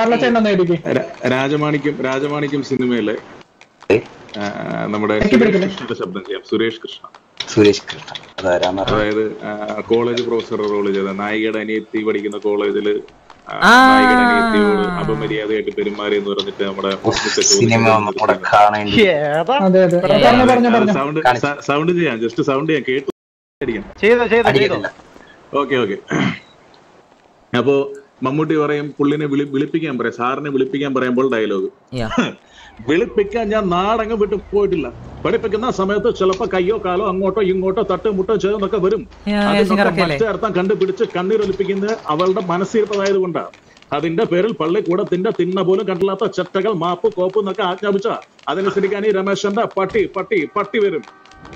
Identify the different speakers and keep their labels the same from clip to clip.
Speaker 1: കാർലച്ചേട്ടൻ ഒന്ന് എഴുതി
Speaker 2: രാ- രാജമാണിക്യം രാജമാണിക്യം സിനിമയിലെ ആ, നമ്മുടെ
Speaker 1: എനിക്ക്
Speaker 2: സുരേഷ്
Speaker 1: പിടിക്കില്ല.
Speaker 2: കൃഷ്ണന്റെ ശബ്ദം ചെയ്യാം സുരേഷ് കൃഷ്ണ
Speaker 3: സുരേഷ് കൃഷ്ണ അതാരാന്ന് അറിയാം
Speaker 2: അതായത് ആ, കോളേജ് പ്രൊഫസർ റോള് ചെയ്ത നായികയുടെ അനിയത്തി പഠിക്കുന്ന കോളേജില് ആ,
Speaker 4: ആ.
Speaker 2: നായികയുടെ അനിയത്തിയോട് അപമര്യാദയായിട്ട് പെരുമാറി എന്ന് പറഞ്ഞിട്ട് നമ്മുടെ
Speaker 3: സിനിമ ഒന്നുകൂടെ കാണേണ്ടി
Speaker 5: ഏതാ
Speaker 1: അതെ അതെ പറഞ്ഞു പറഞ്ഞു പറഞ്ഞു
Speaker 2: സൗണ്ട്
Speaker 3: കാണിച്ചു.
Speaker 2: സൗണ്ട് ചെയ്യാം ജസ്റ്റ് സൗണ്ട് ചെയ്യാം കേട്ടു അടിക്കാം
Speaker 5: ചെയ്തോ ചെയ്തോ ചെയ്തോ
Speaker 3: അടിക്കത്തില്ല
Speaker 2: ഓക്കെ ഓക്കെ അപ്പോ മമ്മൂട്ടി പറയും പുള്ളിനെ വിളി വിളിപ്പിക്കാൻ പറയാം സാറിനെ വിളിപ്പിക്കാൻ പറയുമ്പോൾ ഡയലോഗ്
Speaker 4: Yeah.
Speaker 2: വിളിപ്പിക്കാൻ ഞാൻ നാടങ്ങ് വിട്ടു പോയിട്ടില്ല പഠിപ്പിക്കുന്ന സമയത്ത് ചിലപ്പോ കയ്യോ കാലോ അങ്ങോട്ടോ ഇങ്ങോട്ടോ തട്ട് മുട്ടോ ചേർന്നൊക്കെ വരും
Speaker 4: Yeah, yes,
Speaker 2: അതിനൊക്കെ
Speaker 4: correct അല്ലേ?
Speaker 2: മറ്റേ അർത്ഥം കണ്ടുപിടിച്ച് കണ്ണീരൊലിപ്പിക്കുന്നത് അവളുടെ മനസ്സിരുപ്പതായത് കൊണ്ടാണ് അതിന്റെ പേരിൽ പള്ളിക്കൂടത്തിന്റെ തിന്ന പോലും കണ്ടില്ലാത്ത ചെറ്റകൾ മാപ്പ് കോപ്പ് എന്നൊക്കെ ആജ്ഞാപിച്ച അതിനനുസരിക്കാൻ ഈ രമേശന്റെ പട്ടി പട്ടി പട്ടി വരും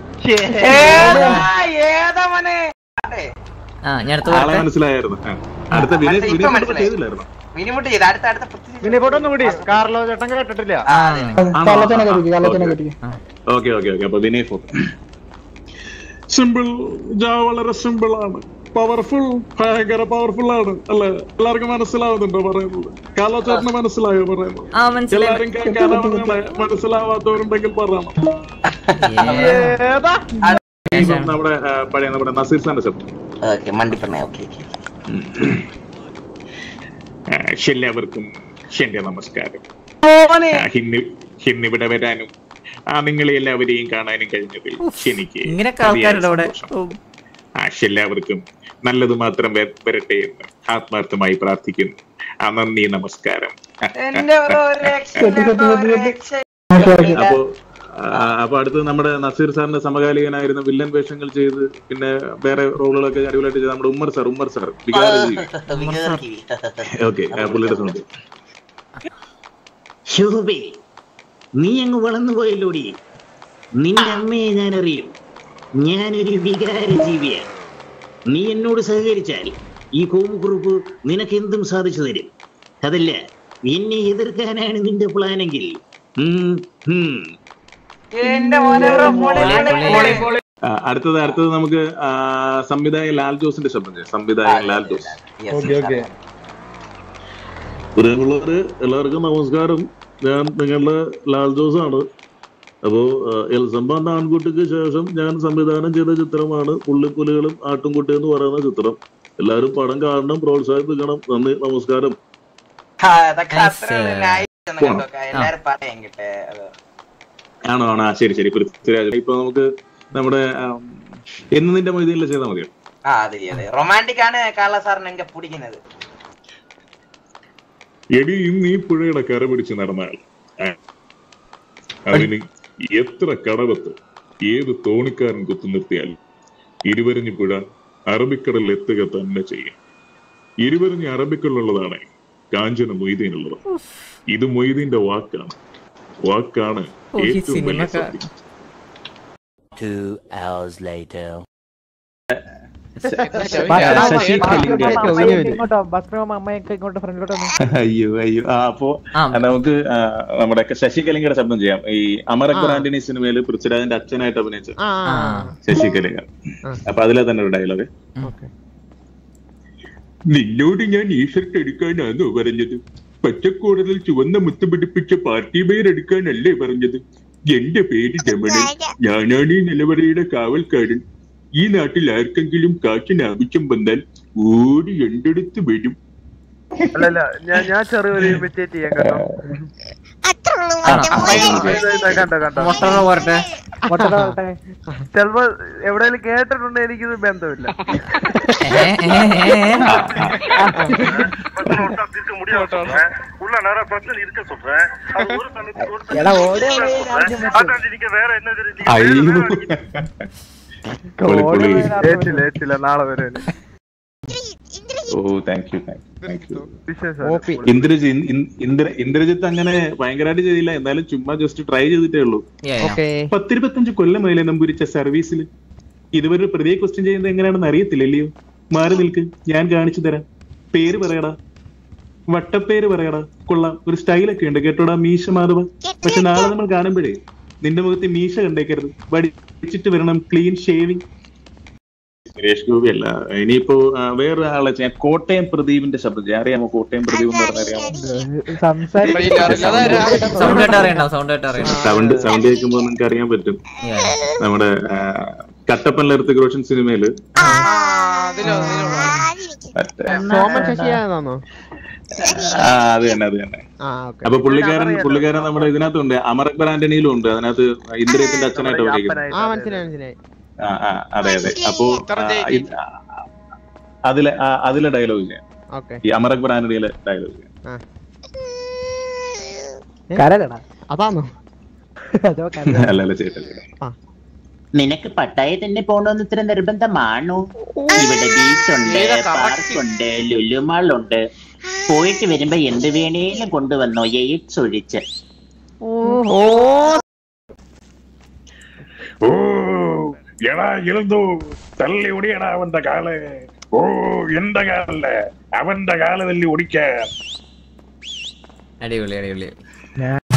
Speaker 3: ഏതാ മോനെ
Speaker 4: ആ ഞാൻ അടുത്ത
Speaker 2: ആളെ
Speaker 4: പറയട്ടെ
Speaker 2: മനസ്സിലായിരുന്നു ആ. അടുത്ത വിനയ്
Speaker 3: ഇപ്പൊ
Speaker 2: വിനയ്
Speaker 3: മനസ്സിലായി.
Speaker 2: ചെയ്തില്ലായിരുന്നു
Speaker 3: മിനിമുട്ട് ചെയ്ത് അടുത്ത അടുത്ത പത്ത്
Speaker 5: പിന്നെ ഇവിടെ ഒന്നും കൂടി കാർലോ ചേട്ടൻ കേട്ടിട്ടില്ല
Speaker 3: ആ, അതെ.
Speaker 1: കാർലച്ചേനെ കരുതി കാർലച്ചേനെ കരുതി
Speaker 2: ഓക്കെ ഓക്കെ ഓക്കെ അപ്പൊ വിനയ് ഫോട്ടോ സിമ്പിൾ ജാ വളരെ സിമ്പിൾ ആണ് പവർഫുൾ ഭയങ്കര പവർഫുൾ ആണ് അല്ലെ എല്ലാവർക്കും മനസ്സിലാവുന്നുണ്ടോ പറയുന്നത് കാലോചേട്ടന് മനസ്സിലായോ പറയുന്നത്
Speaker 4: ആ മനസ്സിലായി
Speaker 2: എല്ലാരും കേൾക്കാനാണ് നിങ്ങളെ മനസ്സിലാവാത്തവരുണ്ടെങ്കിൽ പറയണം
Speaker 5: ഏതാ
Speaker 2: ഇപ്പം നമ്മുടെ ആ, പഴയ നമ്മുടെ നസീർ സാറിന്റെ ശബ്ദം
Speaker 3: ഓക്കെ മണ്ടിപ്പണ്ണ ഓക്കെ ഓക്കെ
Speaker 2: ആ, എല്ലാവർക്കും എന്റെ നമസ്കാരം ആ, ഇന്ന് ഇന്നിവിടെ വരാനും ആ നിങ്ങളെ എല്ലാവരെയും കാണാനും കഴിഞ്ഞതിൽ എനിക്ക്
Speaker 4: ഇങ്ങനെയൊക്കെ
Speaker 2: അതിയായ
Speaker 4: ആൾക്കാരുടെ അവിടെ
Speaker 2: സന്തോഷം. ആ, എല്ലാവർക്കും നല്ലത് മാത്രം വര- വരട്ടെ എന്ന് ആത്മാർത്ഥമായി പ്രാർത്ഥിക്കുന്നു ആ നന്ദി നമസ്കാരം
Speaker 3: എന്റെ ഒരു രക്ഷ ഒരു രക്ഷ
Speaker 1: ഓക്കെ ഓക്കെ
Speaker 2: അപ്പോ ആ, അപ്പൊ അടുത്ത് നമ്മുടെ നസീർ സാറിന്റെ സമകാലികനായിരുന്ന വില്ലൻ വേഷങ്ങൾ ചെയ്ത് പിന്നെ വേറെ റോളുകളൊക്കെ അടിപൊളിയായിട്ട് ചെയ്ത നമ്മുടെ ഉമ്മർ സാർ ഉമ്മർ സാർ വികാരജീവി
Speaker 3: വികാരജീവി.
Speaker 2: ഓക്കെ പുള്ളിയുടെ സൗണ്ട്
Speaker 6: ശോഭേ നീ അങ്ങ് വളർന്നു പോയല്ലോടി നിന്റെ അമ്മയെ ഞാൻ അറിയും ഞാനൊരു വികാര ജീവിയാണ് നീ എന്നോട് സഹകരിച്ചാൽ ഈ കോമുകുറുപ്പ് നിനക്ക് എന്തും സാധിച്ചു തരും അതല്ല എന്നെ എതിർക്കാനാണ് നിന്റെ പ്ലാനെങ്കിൽ ഉം, ഉം.
Speaker 3: എന്റെ മോനെ പൊളി, പൊളി, പൊളി.
Speaker 2: ആ, അടുത്തത് അടുത്തത് നമുക്ക് ആ, സംവിധായകൻ ലാൽ ജോസിന്റെ ശബ്ദം ചെയ്യാം സംവിധായകൻ Lal Jose
Speaker 3: Yes,
Speaker 5: okay
Speaker 3: yes,
Speaker 5: okay
Speaker 2: പ്രിയമുള്ളവര് എല്ലാവർക്കും നമസ്കാരം ഞാൻ നിങ്ങളുടെ ലാൽ ജോസ് ആണ് അപ്പോ ആ, എൽസമ്മ എന്ന ആൺകുട്ടിക്ക് ശേഷം ഞാൻ സംവിധാനം ചെയ്ത ചിത്രമാണ് പുള്ളിപ്പുലികളും ആട്ടുംകുട്ടി എന്ന് പറയുന്ന ചിത്രം എല്ലാവരും പടം കാണണം പ്രോത്സാഹിപ്പിക്കണം നന്ദി നമസ്കാരം
Speaker 3: ആ, അതൊക്കെ അത്ര
Speaker 4: Nice.
Speaker 3: nice ആണ് കേട്ടോ. എല്ലാരും പറയാൻ കിട്ടെ അത്.
Speaker 2: ആണോ ആണോ ആ, ശരി ശരി പൃഥ്വിരാജ് ഇപ്പൊ നമുക്ക് നമ്മുടെ ആം, എന്ന് നിന്റെ മൊയ്തീനിൽ ചെയ്താൽ മതിയോ
Speaker 3: ആ അതെ അതെ റൊമാൻറ്റിക് ആണ് കാർല സാറിന് എനിക്ക് പിടിക്കുന്നത്
Speaker 2: എടി നീ പുഴയുടെ കര പിടിച്ച് നടന്നാൽ ആ, അതിന് എത്ര കടവത്ത് ഏത് തോണിക്കാരൻ കുത്തു നിർത്തിയാൽ ഇരുവരിഞ്ഞ് പുഴ അറബിക്കടലിൽ എത്തുക തന്നെ ചെയ്യും ഇരുവരിഞ്ഞ് അറബിക്കടലുള്ളതാണ് കാഞ്ചന മൊയ്തീനുള്ളത് ഇത് മൊയ്തീന്റെ വാക്കാണ് വാക്കാണ്
Speaker 4: ഓ, ഈ
Speaker 2: ഏറ്റവും വലിയ
Speaker 4: സിനിമ ക-
Speaker 2: സത്യം
Speaker 7: Two hours later.
Speaker 2: Sasi Kalinga.
Speaker 5: ഇങ്ങോട്ടോ ഭസ്മ അമ്മയൊക്കെ ഇങ്ങോട്ട് ഫ്രണ്ടിലോട്ട് വന്നു
Speaker 2: അയ്യോ അയ്യോ ആ അപ്പോ
Speaker 4: ആ
Speaker 2: ആ, നമുക്ക് ആ, നമ്മുടെ ശശി കലിംഗയുടെ ശബ്ദം ചെയ്യാം ഈ അമർ അക്ബർ ആന്റണി സിനിമയിൽ പൃഥ്വിരാജിന്റെ അച്ഛനായിട്ട് അഭിനയിച്ച
Speaker 5: ആ
Speaker 2: ശശി കലിംഗ അപ്പൊ അതിലെ തന്നെ ഒരു ഡയലോഗ് നിന്നോട് ഞാൻ ഈ ഷർട്ട് എടുക്കാനാണോ പറഞ്ഞത് പച്ചക്കൂടലിൽ ചുവന്ന മുത്ത് പിടിപ്പിച്ച പാർട്ടി ബെയർ എടുക്കാനല്ലേ പറഞ്ഞത് എന്റെ പേര് രമണൻ ഞാനാണ് ഈ നിലവറയുടെ കാവൽക്കാരൻ ഈ നാട്ടിൽ ആർക്കെങ്കിലും കാറ്റിന് ആവശ്യം വന്നാൽ ഓടി എന്റെ അടുത്ത് വരും
Speaker 5: അല്ലല്ല ഞാൻ ഞാൻ ചെറിയൊരു ഇമിറ്റേറ്റ് ചെയ്യാൻ കേട്ടോ
Speaker 4: ആണോ?
Speaker 5: ഇത് ഇത് കണ്ടോ കണ്ടോ
Speaker 4: മൊട്ടറ പോരട്ടെ
Speaker 5: ചെലപ്പോ എവിടെയെങ്കിലും കേട്ടിട്ടുണ്ടെങ്കിൽ എനിക്കിത് ബന്ധമില്ല
Speaker 4: ഏ, ഏ, ഏ, ഏ.
Speaker 2: അയ്യോ പൊളി, പൊളി.
Speaker 5: ഏറ്റില്ല ഏറ്റില്ല നാളെ വരെ
Speaker 2: ഓ താങ്ക് യു താങ്ക് യു
Speaker 5: വിശേഷം
Speaker 2: ഇന്ദ്രജിത്ത് ഇൻ- ഇൻ- ഇന്ദ്ര ഇന്ദ്രജിത്ത് അങ്ങനെ ഭയങ്കരമായിട്ട് ചെയ്തില്ല എന്നാലും ചുമ്മാ ജസ്റ്റ് ട്രൈ ചെയ്തിട്ടേ ഉള്ളൂ
Speaker 4: Yeah, yeah.
Speaker 2: പത്തിരുപത്തഞ്ച് കൊല്ലമായില്ലേ നമ്പൂരിച്ച സർവീസിൽ ഇതുവരെ ഒരു പ്രതിയെ ക്വസ്റ്റ്യൻ ചെയ്യുന്നത് എങ്ങനെയാണെന്ന് അറിയത്തില്ലല്ലയോ മാറി നിൽക്ക് ഞാൻ കാണിച്ചു തരാം പേര് പറയടാ വട്ടപ്പേര് പറയടാ കൊള്ളാം ഒരു സ്റ്റൈലൊക്കെ ഉണ്ട് കേട്ടോടാ മീശ മാധവ പക്ഷെ നാളെ നമ്മൾ കാണുമ്പോഴേ നിന്റെ മുഖത്ത് മീശ കണ്ടേക്കരുത് വടിച്ചിട്ട് വരണം ക്ലീൻ ഷേവിങ്
Speaker 8: സുരേഷ് ഗോപി അല്ല ഇനിയിപ്പോ ആ, വേറെ ആളെ ചെയ്യാം കോട്ടയം പ്രദീപിന്റെ ശബ്ദം അറിയാമോ കോട്ടയം പ്രദീപ് എന്ന് പറഞ്ഞാൽ അറിയാമോ
Speaker 4: സൗണ്ട് കേട്ട് അറിയണ്ടോ സൗണ്ട് കേട്ട് അറിയണ്ടോ
Speaker 8: സൗണ്ട് സൗണ്ട് കേൾക്കുമ്പോൾ നിങ്ങൾക്ക് അറിയാൻ പറ്റും
Speaker 4: Yeah.
Speaker 8: നമ്മുടെ ആ, കട്ടപ്പൻ ലർത്തിക് റോഷൻ സിനിമയില് മറ്റേ
Speaker 5: സോമൻ ശശിയാണെന്നോ
Speaker 8: ആ അത് തന്നെ അത് തന്നെ
Speaker 5: ആ ഓക്കെ
Speaker 8: അപ്പൊ പുള്ളിക്കാരൻ പുള്ളിക്കാരൻ നമ്മുടെ ഇതിനകത്തുണ്ട് അമർ അക്ബർ ആന്റണിയിലും ഉണ്ട് അതിനകത്ത് ഇന്ദ്രിയത്തിന്റെ അച്ഛനായിട്ട് അഭിനയിക്കുന്നത്
Speaker 5: ആ മനസ്സിലായി മനസ്സിലായി
Speaker 8: ആ ആ അതെ അതെ അപ്പോ ആ, ഇത്, ആ, അതിലെ ആ, അതിലെ ഡയലോഗ് ചെയ്യാം
Speaker 5: ഓക്കെ
Speaker 8: ഈ അമർ അക്ബർ ആന്റണിയിലെ ഡയലോഗ് ചെയ്യാം
Speaker 1: കരലടാ
Speaker 5: അതാണോ
Speaker 8: അല്ല അല്ല ചേട്ടാ ചേട്ടാ
Speaker 6: നിനക്ക് പട്ടായ തന്നെ പോകണമെന്ന് ഇത്ര നിർബന്ധമാണോ ഇവിടെ ബീച്ചുണ്ട് പാർക്കുണ്ട് ലുലുമാളുണ്ട് പോയിട്ട് വരുമ്പോ എന്ത് വേണേലും കൊണ്ടുവന്നോ എയ്ഡ്സ് ഒഴിച്ച്
Speaker 9: ഓ എടാ എഴുതു തള്ളി ഒടിയടാ അവന്റെ കാല് ഓ എന്റെ കാലല്ല അവന്റെ കാല് തല്ലി ഒടിക്കാൻ
Speaker 4: അടിപൊളി അടിപൊളി